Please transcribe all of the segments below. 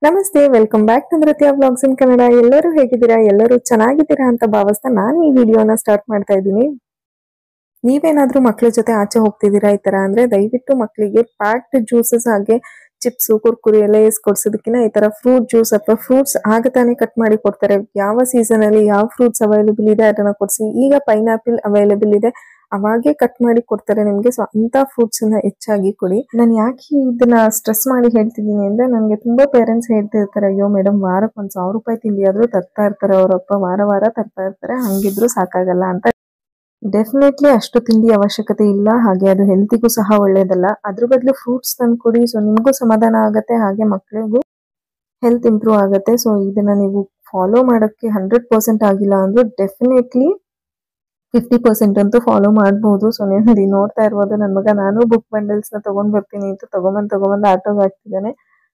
ನಮಸ್ತೆ welcome back to Nritya blogs in Kannada ಎಲ್ಲರೂ ಹೇಗಿದ್ದೀರಾ ಎಲ್ಲರೂ ಚೆನ್ನಾಗಿದ್ದೀರಾ ಅಂತ ಭಾವಿಸ್ತಾ ನಾನು ಈ ವಿಡಿಯೋನ ಸ್ಟಾರ್ಟ್ ಮಾಡ್ತಾ ಇದ್ದೀನಿ ನೀವೇನಾದ್ರೂ ಮಕ್ಳ ಜೊತೆ ಆಚೆ ಹೋಗ್ತಿದ್ದೀರಾ ಈ ತರ ಅಂದ್ರೆ ದಯವಿಟ್ಟು ಮಕ್ಕಳಿಗೆ ಪ್ಯಾಕ್ಡ್ ಜ್ಯೂಸಸ್ ಹಾಗೆ ಚಿಪ್ಸ್ ಕುರ್ಕುರಿ ಎಲ್ಲ ಕೊಡ್ಸೋದಕ್ಕಿಂತ ಈ ತರ ಫ್ರೂಟ್ ಜ್ಯೂಸ್ ಅಥವಾ ಫ್ರೂಟ್ಸ್ ಆಗ ತಾನೇ ಕಟ್ ಮಾಡಿ ಕೊಡ್ತಾರೆ ಯಾವ ಸೀಸನ್ ಅಲ್ಲಿ ಯಾವ ಫ್ರೂಟ್ಸ್ ಅವೈಲೇಬಲ್ ಇದೆ ಅದನ್ನ ಕೊಡ್ಸಿ ಈಗ ಪೈನಾಪಿಲ್ ಅವೈಲೇಬಲ್ ಇದೆ ಅವಾಗೆ ಕಟ್ ಮಾಡಿ ಕೊಡ್ತಾರೆ ನಿಮ್ಗೆ ಸೊ ಅಂತ ಫ್ರೂಟ್ಸ್ ನ ಹೆಚ್ಚಾಗಿ ಕೊಡಿ ನಾನು ಯಾಕೆ ಇದನ್ನ ಸ್ಟ್ರೆಸ್ ಮಾಡಿ ಹೇಳ್ತಿದ್ದೀನಿ ಅಂದ್ರೆ ನನಗೆ ತುಂಬಾ ಪೇರೆಂಟ್ಸ್ ಹೇಳ್ತಿರ್ತಾರೆ ಅಯ್ಯೋ ಮೇಡಮ್ ವಾರಕ್ಕೆ ಒಂದ್ ಸಾವಿರ ರೂಪಾಯಿ ತಿಂಡಿ ಆದ್ರೂ ತರ್ತಾ ಇರ್ತಾರೆ ಅವರಪ್ಪ ವಾರ ವಾರ ತರ್ತಾ ಇರ್ತಾರೆ ಹಂಗಿದ್ರು ಸಾಕಾಗಲ್ಲ ಅಂತ ಡೆಫಿನೆಟ್ಲಿ ಅಷ್ಟು ತಿಂಡಿ ಅವಶ್ಯಕತೆ ಇಲ್ಲ ಹಾಗೆ ಅದು ಹೆಲ್ತಿಗೂ ಸಹ ಒಳ್ಳೇದಲ್ಲ ಅದ್ರ ಬದಲು ಫ್ರೂಟ್ಸ್ ತಂದು ಕೊಡಿ ಸೊ ನಿಮಗೂ ಸಮಾಧಾನ ಆಗತ್ತೆ ಹಾಗೆ ಮಕ್ಕಳಿಗೂ ಹೆಲ್ತ್ ಇಂಪ್ರೂವ್ ಆಗುತ್ತೆ ಸೊ ಇದನ್ನ ನೀವು ಫಾಲೋ ಮಾಡೋಕ್ಕೆ ಹಂಡ್ರೆಡ್ ಪರ್ಸೆಂಟ್ ಆಗಿಲ್ಲ ಅಂದ್ರೂ ಡೆಫಿನೆಟ್ಲಿ ಫಿಫ್ಟಿ ಪರ್ಸೆಂಟ್ ಅಂತೂ ಫಾಲೋ ಮಾಡ್ಬೋದು ಸೊ ನೀವು ನೋಡ್ತಾ ಇರ್ಬೋದು ನನ್ನ ಮಗ ನಾನು ಬುಕ್ ಬಂಡಲ್ಸ್ ನ ತಗೊಂಡ್ ಬರ್ತೀನಿ ಅಂತ ತಗೊಂಬಂದ್ ತಗೊಂಬಂದ್ ಆಟೋಗೆ ಹಾಕ್ತಿದ್ದಾನೆ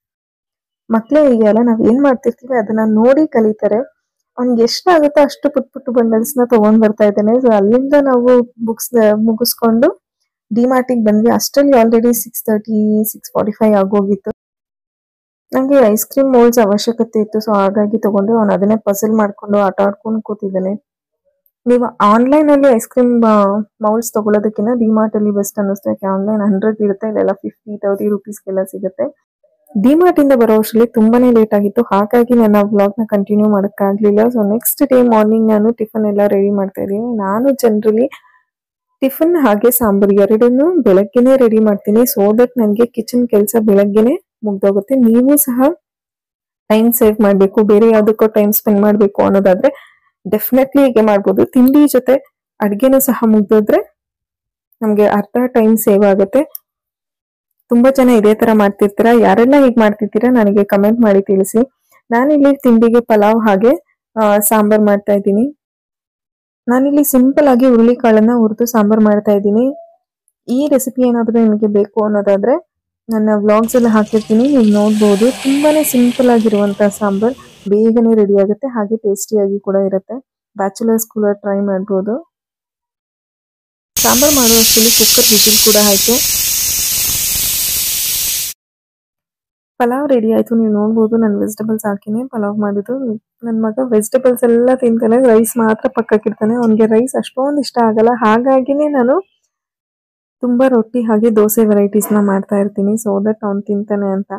ಮಕ್ಳೇ ಹೀಗೆಲ್ಲ ನಾವ್ ಏನ್ ಮಾಡ್ತಿರ್ತೀವಿ ಅದನ್ನ ನೋಡಿ ಕಲಿತಾರೆ ಅವ್ನಿಗೆ ಎಷ್ಟಾಗುತ್ತೋ ಅಷ್ಟು ಪುಟ್ ಪುಟ್ಟು ಬಂಡಲ್ಸ್ ನ ತಗೊಂಡ್ ಬರ್ತಾ ಇದ್ದಾನೆ ಸೊ ಅಲ್ಲಿಂದ ನಾವು ಬುಕ್ಸ್ ಮುಗಿಸ್ಕೊಂಡು ಡಿಮಾರ್ಟಿಗೆ ಬಂದ್ವಿ ಅಷ್ಟರಲ್ಲಿ already six thirty six forty five ಆಗೋಗಿತ್ತು ನಂಗೆ ಐಸ್ ಕ್ರೀಮ್ ಮೋಲ್ಸ್ ಅವಶ್ಯಕತೆ ಇತ್ತು ಸೊ ಹಾಗಾಗಿ ತಗೊಂಡು ಅವ್ನು ಅದನ್ನೇ ಪಸಲ್ ಮಾಡ್ಕೊಂಡು ಆಟ ಆಡ್ಕೊಂಡು ಕೂತಿದ್ದಾನೆ ನೀವು ಆನ್ಲೈನ್ ಅಲ್ಲಿ ಐಸ್ ಕ್ರೀಮ್ ಮೌಲ್ಸ್ ತಗೊಳ್ಳೋದಕ್ಕಿಂತ ಡಿಮಾರ್ಟ್ ಅಲ್ಲಿ ಬೆಸ್ಟ್ ಅನ್ನಿಸ್ತು ಯಾಕೆ ಆನ್ಲೈನ್ ಹಂಡ್ರೆಡ್ ಇರುತ್ತೆ ಇಲ್ಲೆಲ್ಲ ಫಿಫ್ಟಿ ತರ್ಟಿ ರುಪೀಸ್ಗೆಲ್ಲ ಸಿಗುತ್ತೆ ಡಿಮಾರ್ಟ್ ಇಂದ ಬರೋ ಅಷ್ಟರಲ್ಲಿ ತುಂಬಾನೇ ಲೇಟ್ ಆಗಿತ್ತು ಹಾಗಾಗಿ ನನ್ನ ವ್ಲಾಗ್ ನ ಕಂಟಿನ್ಯೂ ಮಾಡೋಕ್ಕಾಗ್ಲಿಲ್ಲ ಸೊ ನೆಕ್ಸ್ಟ್ ಡೇ ಮಾರ್ನಿಂಗ್ ನಾನು ಟಿಫನ್ ಎಲ್ಲ ರೆಡಿ ಮಾಡ್ತಾ ಇದ್ದೀನಿ ನಾನು ಜನರಲಿ ಟಿಫನ್ ಹಾಗೆ ಸಾಂಬಾರ್ ಎರಡನ್ನೂ ಬೆಳಗ್ಗೆನೆ ರೆಡಿ ಮಾಡ್ತೀನಿ ಸೊ ದಟ್ ನನಗೆ ಕಿಚನ್ ಕೆಲಸ ಬೆಳಗ್ಗೆನೆ ಮುಗ್ದೋಗುತ್ತೆ ನೀವು ಸಹ ಟೈಮ್ ಸೇವ್ ಮಾಡಬೇಕು ಬೇರೆ ಯಾವುದಕ್ಕೋ ಟೈಮ್ ಸ್ಪೆಂಡ್ ಮಾಡಬೇಕು ಅನ್ನೋದಾದ್ರೆ ಡೆಫಿನೆಟ್ಲಿ ಹೀಗೆ ಮಾಡ್ಬೋದು ತಿಂಡಿ ಜೊತೆ ಅಡ್ಗೆನೂ ಸಹ ಮುಗ್ದೋದ್ರೆ ನಮ್ಗೆ ಅರ್ಧ ಟೈಮ್ ಸೇವ್ ಆಗುತ್ತೆ ತುಂಬಾ ಜನ ಇದೇ ತರ ಮಾಡ್ತಿರ್ತೀರಾ ಯಾರೆಲ್ಲ ಹೀಗೆ ಮಾಡ್ತಿರ್ತೀರಾ ನನಗೆ ಕಮೆಂಟ್ ಮಾಡಿ ತಿಳಿಸಿ ನಾನಿಲ್ಲಿ ತಿಂಡಿಗೆ ಪಲಾವ್ ಹಾಗೆ ಆ, ಸಾಂಬಾರ್ ಮಾಡ್ತಾ ಇದ್ದೀನಿ ನಾನಿಲ್ಲಿ ಸಿಂಪಲ್ ಆಗಿ ಹುರುಳಿಕಾಳನ್ನ ಹುರಿದು ಸಾಂಬಾರ್ ಮಾಡ್ತಾ ಇದ್ದೀನಿ ಈ ರೆಸಿಪಿ ಏನಾದರೂ ನಿಮಗೆ ಬೇಕು ಅನ್ನೋದಾದ್ರೆ ನನ್ನ ವ್ಲಾಗ್ಸ್ ಎಲ್ಲ ಹಾಕಿರ್ತೀನಿ ನೀವು ನೋಡ್ಬೋದು ತುಂಬಾನೇ ಸಿಂಪಲ್ ಆಗಿರುವಂತ ಸಾಂಬಾರ್ ಬೇಗನೆ ರೆಡಿ ಆಗುತ್ತೆ ಹಾಗೆ ಟೇಸ್ಟಿಯಾಗಿ ಕೂಡ ಇರುತ್ತೆ ಬ್ಯಾಚುಲರ್ಸ್ ಕೂಡ ಟ್ರೈ ಮಾಡ್ಬೋದು ಸಾಂಬಾರ್ ಮಾಡುವಷ್ಟರಲ್ಲಿ ಕುಕ್ಕರ್ ವಿಜಿಲ್ ಕೂಡ ಆಯ್ತು ಪಲಾವ್ ರೆಡಿ ಆಯ್ತು ನೀವು ನೋಡ್ಬೋದು ನಾನು ವೆಜಿಟೇಬಲ್ಸ್ ಹಾಕಿನೇ ಪಲಾವ್ ಮಾಡಿದ್ದು ನನ್ನ ಮಗ ವೆಜಿಟೇಬಲ್ಸ್ ಎಲ್ಲ ತಿಂತಾನೆ ರೈಸ್ ಮಾತ್ರ ಪಕ್ಕಕ್ಕಿಡ್ತಾನೆ ಅವನಿಗೆ ರೈಸ್ ಅಷ್ಟೊಂದು ಇಷ್ಟ ಆಗಲ್ಲ ಹಾಗಾಗಿನೇ ನಾನು ತುಂಬಾ ರೊಟ್ಟಿ ಹಾಗೆ ದೋಸೆ ವೆರೈಟೀಸ್ನ ಮಾಡ್ತಾ ಇರ್ತೀನಿ ಸೊ ದಟ್ ಅವ್ನು ತಿಂತಾನೆ ಅಂತ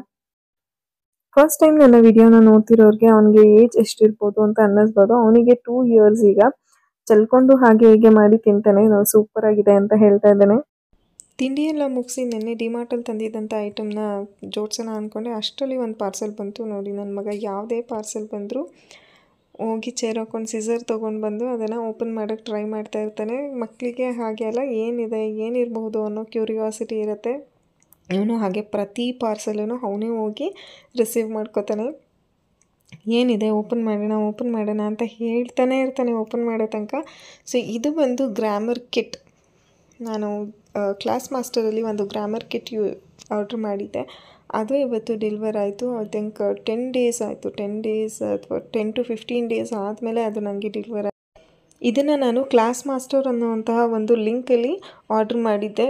ಫಸ್ಟ್ ಟೈಮ್ ನನ್ನ ವಿಡಿಯೋನ ನೋಡ್ತಿರೋರಿಗೆ ಅವನಿಗೆ ಏಜ್ ಎಷ್ಟಿರ್ಬೋದು ಅಂತ ಅನ್ನಿಸ್ಬೋದು ಅವನಿಗೆ ಟೂ ಇಯರ್ಸ್ ಈಗ ಚೆಲ್ಕೊಂಡು ಹಾಗೆ ಹೀಗೆ ಮಾಡಿ ತಿಂತಾನೆ ಸೂಪರ್ ಆಗಿದೆ ಅಂತ ಹೇಳ್ತಾ ಇದ್ದಾನೆ ತಿಂಡಿ ಎಲ್ಲ ಮುಗಿಸಿ ನೆನ್ನೆ ಡಿಮಾರ್ಟಲ್ಲಿ ತಂದಿದ್ದಂಥ ಐಟಮ್ನ ಜೋಡ್ಸೋಣ ಅಂದ್ಕೊಂಡೆ ಅಷ್ಟರಲ್ಲಿ ಒಂದು ಪಾರ್ಸೆಲ್ ಬಂತು ನೋಡಿ ನನ್ನ ಮಗ ಯಾವುದೇ ಪಾರ್ಸೆಲ್ ಬಂದರೂ ಹೋಗಿ ಚೇರ್ ಹಾಕೊಂಡು ಸಿಸರ್ ತೊಗೊಂಡು ಬಂದು ಅದನ್ನು ಓಪನ್ ಮಾಡೋಕ್ಕೆ ಟ್ರೈ ಮಾಡ್ತಾ ಇರ್ತಾನೆ ಮಕ್ಕಳಿಗೆ ಹಾಗೆ ಅಲ್ಲ ಏನಿದೆ ಏನಿರಬಹುದು ಅನ್ನೋ ಕ್ಯೂರಿಯಾಸಿಟಿ ಇರುತ್ತೆ ಇವನು ಹಾಗೆ ಪ್ರತಿ ಪಾರ್ಸೆಲೂ ಅವನೇ ಹೋಗಿ ರಿಸೀವ್ ಮಾಡ್ಕೋತಾನೆ ಏನಿದೆ ಓಪನ್ ಮಾಡೋಣ ಓಪನ್ ಮಾಡೋಣ ಅಂತ ಹೇಳ್ತಾನೆ ಇರ್ತಾನೆ ಓಪನ್ ಮಾಡೋ ತನಕ ಸೊ ಇದು ಬಂದು ಗ್ರಾಮರ್ ಕಿಟ್ ನಾನು ಕ್ಲಾಸ್ ಮಾಸ್ಟರಲ್ಲಿ ಒಂದು ಗ್ರಾಮರ್ ಕಿಟ್ ಯು ಆರ್ಡ್ರ್ ಮಾಡಿದ್ದೆ ಅದು ಇವತ್ತು ಡೆಲಿವರ್ ಆಯಿತು ಐ ಥಿಂಕ್ ಟೆನ್ ಡೇಸ್ ಆಯಿತು ಟೆನ್ ಡೇಸ್ ಅಥವಾ ಟೆನ್ ಟು ಫಿಫ್ಟೀನ್ ಡೇಸ್ ಆದಮೇಲೆ ಅದು ನನಗೆ ಡೆಲಿವರ್ ಇದನ್ನು ನಾನು ಕ್ಲಾಸ್ ಮಾಸ್ಟರ್ ಅನ್ನುವಂತಹ ಒಂದು ಲಿಂಕಲ್ಲಿ ಆರ್ಡ್ರ್ ಮಾಡಿದ್ದೆ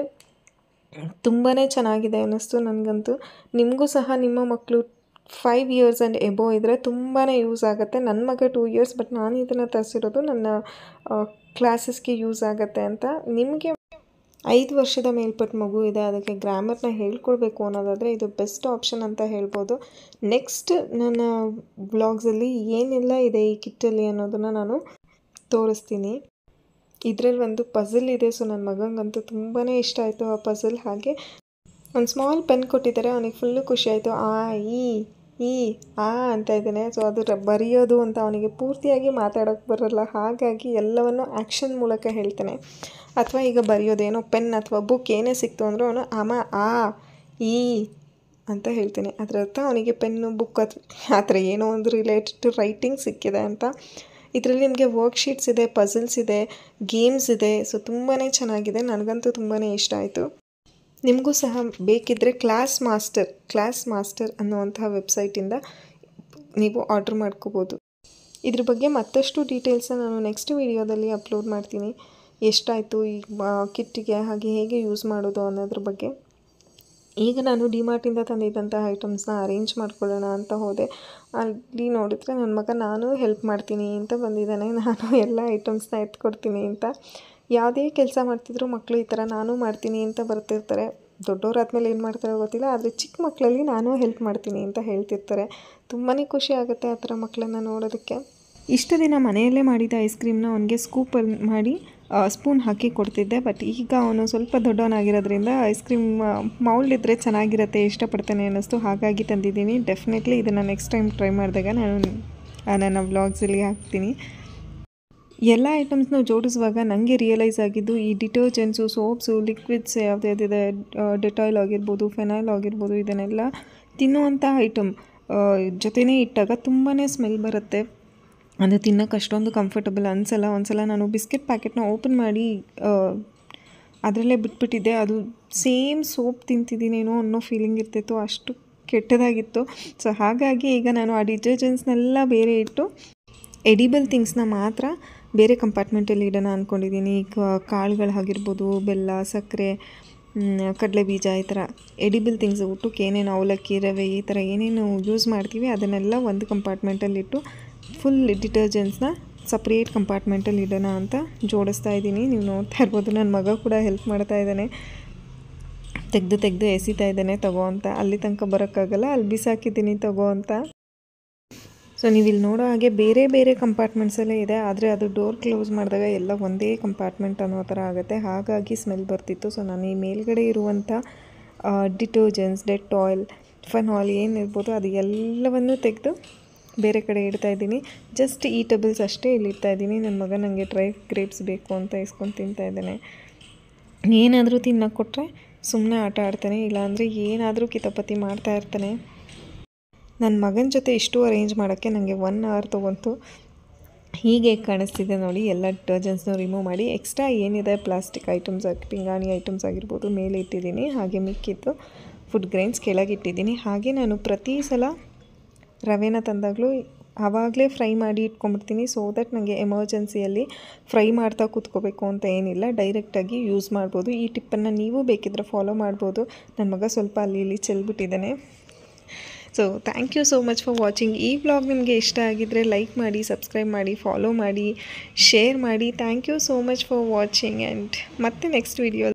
ತುಂಬಾ ಚೆನ್ನಾಗಿದೆ ಅನ್ನಿಸ್ತು ನನಗಂತೂ ನಿಮಗೂ ಸಹ ನಿಮ್ಮ ಮಕ್ಕಳು ಫೈವ್ ಇಯರ್ಸ್ ಆ್ಯಂಡ್ ಎಬೋ ಇದ್ದರೆ ತುಂಬಾ ಯೂಸ್ ಆಗುತ್ತೆ ನನ್ನ ಮಗ ಟೂ ಇಯರ್ಸ್ ಬಟ್ ನಾನು ಇದನ್ನು ತರಿಸಿರೋದು ನನ್ನ ಕ್ಲಾಸಸ್ಗೆ ಯೂಸ್ ಆಗುತ್ತೆ ಅಂತ ನಿಮಗೆ ಐದು ವರ್ಷದ ಮೇಲ್ಪಟ್ಟ ಮಗು ಇದೆ ಅದಕ್ಕೆ ಗ್ರಾಮರ್ನ ಹೇಳ್ಕೊಡ್ಬೇಕು ಅನ್ನೋದಾದರೆ ಇದು ಬೆಸ್ಟ್ ಆಪ್ಷನ್ ಅಂತ ಹೇಳ್ಬೋದು ನೆಕ್ಸ್ಟ್ ನನ್ನ ಬ್ಲಾಗ್ಸಲ್ಲಿ ಏನೆಲ್ಲ ಇದೆ ಈ ಕಿಟ್ಟಲ್ಲಿ ಅನ್ನೋದನ್ನು ನಾನು ತೋರಿಸ್ತೀನಿ ಇದರಲ್ಲಿ ಒಂದು ಪಝಲ್ ಇದೆ ಸೊ ನನ್ನ ಮಗಂಗಂತೂ ತುಂಬಾ ಇಷ್ಟ ಆಯಿತು ಆ ಪಝಲ್ ಹಾಗೆ ಒಂದು ಸ್ಮಾಲ್ ಪೆನ್ ಕೊಟ್ಟಿದ್ದಾರೆ ಅವನಿಗೆ ಫುಲ್ಲು ಖುಷಿ ಆಯಿತು ಆ ಈ ಈ ಆ ಅಂತ ಇದ್ದಾನೆ ಸೊ ಅದು ರ- ಬರೆಯೋದು ಅಂತ ಅವನಿಗೆ ಪೂರ್ತಿಯಾಗಿ ಮಾತಾಡೋಕ್ಕೆ ಬರಲ್ಲ ಹಾಗಾಗಿ ಎಲ್ಲವನ್ನು ಆ್ಯಕ್ಷನ್ ಮೂಲಕ ಹೇಳ್ತಾನೆ ಅಥವಾ ಈಗ ಬರೆಯೋದೇನೋ ಪೆನ್ ಅಥವಾ ಬುಕ್ ಏನೇ ಸಿಕ್ತು ಅಂದರೂ ಅವನು ಅಮ ಆ ಈ ಅಂತ ಹೇಳ್ತೀನಿ ಅದರ ಅರ್ಥ ಅವನಿಗೆ ಪೆನ್ನು ಬುಕ್ ಅಥವಾ ಆ ಥರ ಏನೋ ಒಂದು ರಿಲೇಟೆಡ್ ಟು ರೈಟಿಂಗ್ ಸಿಕ್ಕಿದೆ ಅಂತ ಇದರಲ್ಲಿ ನಿಮಗೆ ವರ್ಕ್ಶೀಟ್ಸ್ ಇದೆ ಪಝಲ್ಸ್ ಇದೆ ಗೇಮ್ಸ್ ಇದೆ ಸೊ ತುಂಬಾ ಚೆನ್ನಾಗಿದೆ ನನಗಂತೂ ತುಂಬಾ ಇಷ್ಟ ಆಯಿತು ನಿಮಗೂ ಸಹ ಬೇಕಿದ್ದರೆ ಕ್ಲಾಸ್ ಮಾಸ್ಟರ್ ಕ್ಲಾಸ್ ಮಾಸ್ಟರ್ ಅನ್ನುವಂತಹ ವೆಬ್ಸೈಟಿಂದ ನೀವು ಆರ್ಡ್ರ್ ಮಾಡ್ಕೋಬೋದು ಇದ್ರ ಬಗ್ಗೆ ಮತ್ತಷ್ಟು ಡೀಟೇಲ್ಸ್ನ ನಾನು ನೆಕ್ಸ್ಟ್ ವೀಡಿಯೋದಲ್ಲಿ ಅಪ್ಲೋಡ್ ಮಾಡ್ತೀನಿ ಎಷ್ಟಾಯಿತು ಈ ಕಿಟ್ಟಿಗೆ ಹಾಗೆ ಹೇಗೆ ಯೂಸ್ ಮಾಡೋದು ಅನ್ನೋದ್ರ ಬಗ್ಗೆ ಈಗ ನಾನು ಡಿಮಾರ್ಟಿಂದ ತಂದಿದ್ದಂಥ ಐಟಮ್ಸ್ನ ಅರೇಂಜ್ ಮಾಡ್ಕೊಳ್ಳೋಣ ಅಂತ ಹೋದೆ ಅಲ್ಲಿ ನೋಡಿದ್ರೆ ನನ್ನ ಮಗ ನಾನು ಹೆಲ್ಪ್ ಮಾಡ್ತೀನಿ ಅಂತ ಬಂದಿದ್ದಾನೆ ನಾನು ಎಲ್ಲ ಐಟಮ್ಸ್ನ ಎತ್ಕೊಡ್ತೀನಿ ಅಂತ ಯಾವುದೇ ಕೆಲಸ ಮಾಡ್ತಿದ್ರು ಮಕ್ಕಳು ಈ ಥರ ನಾನು ಮಾಡ್ತೀನಿ ಅಂತ ಬರ್ತಿರ್ತಾರೆ ದೊಡ್ಡವರಾದ್ಮೇಲೆ ಏನು ಮಾಡ್ತಾರೋ ಗೊತ್ತಿಲ್ಲ ಆದರೆ ಚಿಕ್ಕ ಮಕ್ಕಳಲ್ಲಿ ನಾನು ಹೆಲ್ಪ್ ಮಾಡ್ತೀನಿ ಅಂತ ಹೇಳ್ತಿರ್ತಾರೆ ತುಂಬಾ ಖುಷಿ ಆಗುತ್ತೆ ಆ ಥರ ಮಕ್ಕಳನ್ನ ನೋಡೋದಕ್ಕೆ ಇಷ್ಟು ದಿನ ಮನೆಯಲ್ಲೇ ಮಾಡಿದ ಐಸ್ ಕ್ರೀಮ್ನ ಅವನಿಗೆ ಸ್ಕೂಪಲ್ಲಿ ಮಾಡಿ ಸ್ಪೂನ್ ಹಾಕಿ ಕೊಡ್ತಿದ್ದೆ ಬಟ್ ಈಗ ಅವನು ಸ್ವಲ್ಪ ದೊಡ್ಡವನಾಗಿರೋದ್ರಿಂದ ಐಸ್ ಕ್ರೀಮ್ ಮೌಲ್ಡ್ ಇದ್ದರೆ ಚೆನ್ನಾಗಿರುತ್ತೆ ಇಷ್ಟಪಡ್ತಾನೆ ಅನ್ನಿಸ್ತು ಹಾಗಾಗಿ ತಂದಿದ್ದೀನಿ ಡೆಫಿನೆಟ್ಲಿ ಇದನ್ನು ನೆಕ್ಸ್ಟ್ ಟೈಮ್ ಟ್ರೈ ಮಾಡಿದಾಗ ನಾನು ಆ, ನನ್ನ ವ್ಲಾಗ್ಸಲ್ಲಿ ಹಾಕ್ತೀನಿ ಎಲ್ಲ ಐಟಮ್ಸ್ನ ಜೋಡಿಸುವಾಗ ನನಗೆ ರಿಯಲೈಸ್ ಆಗಿದ್ದು ಈ ಡಿಟರ್ಜೆಂಟ್ಸು ಸೋಪ್ಸು ಲಿಕ್ವಿಡ್ಸ್ ಯಾವುದ್ಯಾವ್ದಿದೆ ಡೆಟಾಯ್ಲ್ ಆಗಿರ್ಬೋದು ಫೆನೈಲ್ ಆಗಿರ್ಬೋದು ಇದನ್ನೆಲ್ಲ ತಿನ್ನುವಂಥ ಐಟಮ್ ಜೊತೆನೇ ಇಟ್ಟಾಗ ತುಂಬಾ ಸ್ಮೆಲ್ ಬರುತ್ತೆ ಅದು ತಿನ್ನೋಕೆ ಅಷ್ಟೊಂದು ಕಂಫರ್ಟಬಲ್ ಅನಿಸಲ್ಲ ಒಂದ್ಸಲ ನಾನು ಬಿಸ್ಕೆಟ್ ಪ್ಯಾಕೆಟ್ನ ಓಪನ್ ಮಾಡಿ ಅದರಲ್ಲೇ ಬಿಟ್ಬಿಟ್ಟಿದ್ದೆ ಅದು ಸೇಮ್ ಸೋಪ್ ತಿಂತಿದ್ದೀನೇನೋ ಅನ್ನೋ ಫೀಲಿಂಗ್ ಇರ್ತಿತ್ತು ಅಷ್ಟು ಕೆಟ್ಟದಾಗಿತ್ತು ಸೊ ಹಾಗಾಗಿ ಈಗ ನಾನು ಆ ಡಿಟರ್ಜೆಂಟ್ಸ್ನೆಲ್ಲ ಬೇರೆ ಇಟ್ಟು ಎಡಿಬಲ್ ಥಿಂಗ್ಸ್ನ ಮಾತ್ರ ಬೇರೆ ಕಂಪಾರ್ಟ್ಮೆಂಟಲ್ಲಿ ಇಡೋಣ ಅಂದ್ಕೊಂಡಿದ್ದೀನಿ ಕಾಳುಗಳಾಗಿರ್ಬೋದು ಬೆಲ್ಲ ಸಕ್ಕರೆ ಕಡಲೆ ಬೀಜ ಈ ಥರ ಎಡಿಬಲ್ ಥಿಂಗ್ಸ್ ಊಟಕ್ಕೆ ಏನೇನು ಅವಲಕ್ಕಿ ರವೆ ಈ ಥರ ಏನೇನು ಯೂಸ್ ಮಾಡ್ತೀವಿ ಅದನ್ನೆಲ್ಲ ಒಂದು ಕಂಪಾರ್ಟ್ಮೆಂಟಲ್ಲಿಟ್ಟು ಫುಲ್ ಡಿಟರ್ಜೆಂಟ್ಸ್ನ ಸಪ್ರೇಟ್ ಕಂಪಾರ್ಟ್ಮೆಂಟಲ್ಲಿ ಇಡೋಣ ಅಂತ ಜೋಡಿಸ್ತಾ ಇದ್ದೀನಿ ನೀವು ನೋಡ್ತಾ ಇರ್ಬೋದು ನನ್ನ ಮಗ ಕೂಡ ಹೆಲ್ಪ್ ಮಾಡ್ತಾ ಇದ್ದಾನೆ ತೆಗೆದು ತೆಗೆದು ಎಸಿತಾ ಇದ್ದಾನೆ ತಗೋ ಅಂತ ಅಲ್ಲಿ ತನಕ ಬರೋಕ್ಕಾಗಲ್ಲ ಅಲ್ಲಿ ಬಿಸಾಕಿದ್ದೀನಿ ತಗೋ ಅಂತ ಸೊ ನೀವು ಇಲ್ಲಿ ನೋಡೋ ಹಾಗೆ ಬೇರೆ ಬೇರೆ ಕಂಪಾರ್ಟ್ಮೆಂಟ್ಸಲ್ಲೇ ಇದೆ ಆದರೆ ಅದು ಡೋರ್ ಕ್ಲೋಸ್ ಮಾಡಿದಾಗ ಎಲ್ಲ ಒಂದೇ ಕಂಪಾರ್ಟ್ಮೆಂಟ್ ಅನ್ನೋ ಥರ ಆಗುತ್ತೆ ಹಾಗಾಗಿ ಸ್ಮೆಲ್ ಬರ್ತಿತ್ತು ಸೊ ನಾನು ಈ ಮೇಲ್ಗಡೆ ಇರುವಂಥ ಡಿಟರ್ಜೆಂಟ್ಸ್ ಡೆಟ್ ಆಯಿಲ್ ಫನಾಲ್ ಏನಿರ್ಬೋದು ಅದು ಎಲ್ಲವನ್ನೂ ತೆಗೆದು ಬೇರೆ ಕಡೆ ಇಡ್ತಾ ಇದ್ದೀನಿ ಜಸ್ಟ್ ಈಟಬಲ್ಸ್ ಅಷ್ಟೇ ಇಲ್ಲಿ ಇಡ್ತಾ ಇದ್ದೀನಿ ನನ್ನ ಮಗ ನನಗೆ ಡ್ರೈ ಗ್ರೇಪ್ಸ್ ಬೇಕು ಅಂತ ಇಸ್ಕೊಂಡು ತಿಂತಾ ಇದ್ದಾನೆ ಏನಾದರೂ ತಿನ್ನೋಕೆ ಕೊಟ್ಟರೆ ಸುಮ್ಮನೆ ಆಟ ಆಡ್ತಾನೆ ಇಲ್ಲಾಂದರೆ ಏನಾದರೂ ಕಿತಾಪತಿ ಮಾಡ್ತಾ ಇರ್ತಾನೆ ನನ್ನ ಮಗನ ಜೊತೆ ಇಷ್ಟು ಅರೇಂಜ್ ಮಾಡೋಕ್ಕೆ ನನಗೆ ಒನ್ ಅವರ್ ತೊಗೊಂತು ಹೀಗೆ ಕಾಣಿಸ್ತಿದೆ ನೋಡಿ ಎಲ್ಲ ಡಿಟರ್ಜೆಂಟ್ಸ್ನ ರಿಮೂವ್ ಮಾಡಿ ಎಕ್ಸ್ಟ್ರಾ ಏನಿದೆ ಪ್ಲಾಸ್ಟಿಕ್ ಐಟಮ್ಸ್ ಆಗಿ ಪಿಂಗಾಣಿ ಐಟಮ್ಸ್ ಆಗಿರ್ಬೋದು ಮೇಲೆ ಇಟ್ಟಿದ್ದೀನಿ ಹಾಗೆ ಮಿಕ್ಕಿದ್ದು ಫುಡ್ ಗ್ರೈನ್ಸ್ ಕೆಳಗೆ ಇಟ್ಟಿದ್ದೀನಿ ಹಾಗೆ ನಾನು ಪ್ರತಿ ಸಲ ರವೆನ ತಂದಾಗಲೂ ಆವಾಗಲೇ ಫ್ರೈ ಮಾಡಿ ಇಟ್ಕೊಂಡ್ಬಿಡ್ತೀನಿ ಸೊ ದಟ್ ನನಗೆ ಎಮರ್ಜೆನ್ಸಿಯಲ್ಲಿ ಫ್ರೈ ಮಾಡ್ತಾ ಕೂತ್ಕೋಬೇಕು ಅಂತ ಏನಿಲ್ಲ ಡೈರೆಕ್ಟಾಗಿ ಯೂಸ್ ಮಾಡ್ಬೋದು ಈ ಟಿಪ್ಪನ್ನು ನೀವು ಬೇಕಿದ್ರೆ ಫಾಲೋ ಮಾಡ್ಬೋದು ನನ್ನ ಮಗ ಸ್ವಲ್ಪ ಅಲ್ಲಿ ಇಲ್ಲಿ ಚೆಲ್ಬಿಟ್ಟಿದ್ದಾನೆ so thank you so much for watching ಈ ವ್ಲಾಗ್ ನಿಮಗೆ ಇಷ್ಟ ಆಗಿದ್ದರೆ ಲೈಕ್ ಮಾಡಿ ಸಬ್ಸ್ಕ್ರೈಬ್ ಮಾಡಿ ಫಾಲೋ ಮಾಡಿ ಶೇರ್ ಮಾಡಿ thank you so much for watching and ಮತ್ತೆ ನೆಕ್ಸ್ಟ್ ವಿಡಿಯೋ